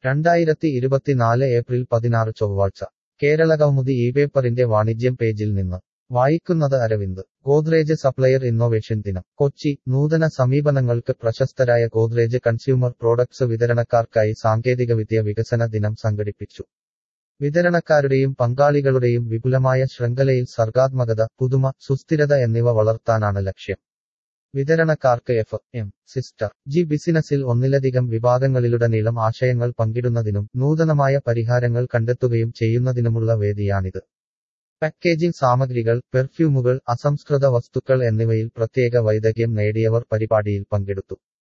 രണ്ടായിരത്തി ഇരുപത്തിനാല് ഏപ്രിൽ പതിനാറ് ചൊവ്വാഴ്ച കേരളകൗമുദി ഈ പേപ്പറിന്റെ വാണിജ്യം പേജിൽ നിന്ന് വായിക്കുന്നത് അരവിന്ദ് ഗോദ്രേജ് സപ്ലയർ ഇന്നൊവേഷൻ ദിനം കൊച്ചി നൂതന സമീപനങ്ങൾക്ക് പ്രശസ്തരായ ഗോദ്രേജ് കൺസ്യൂമർ പ്രോഡക്ട്സ് വിതരണക്കാർക്കായി സാങ്കേതികവിദ്യ വികസന ദിനം സംഘടിപ്പിച്ചു വിതരണക്കാരുടെയും പങ്കാളികളുടെയും വിപുലമായ ശൃംഖലയിൽ സർഗാത്മകത പുതുമ സുസ്ഥിരത എന്നിവ വളർത്താനാണ് ലക്ഷ്യം വിതരണക്കാർക്ക് എഫ് എം സിസ്റ്റർ ജി ബിസിനസിൽ ഒന്നിലധികം വിഭാഗങ്ങളിലുടനീളം ആശയങ്ങൾ പങ്കിടുന്നതിനും നൂതനമായ പരിഹാരങ്ങൾ കണ്ടെത്തുകയും ചെയ്യുന്നതിനുമുള്ള വേദിയാണിത് പാക്കേജിംഗ് സാമഗ്രികൾ പെർഫ്യൂമുകൾ അസംസ്കൃത വസ്തുക്കൾ എന്നിവയിൽ പ്രത്യേക വൈദഗ്ധ്യം നേടിയവർ പരിപാടിയിൽ പങ്കെടുത്തു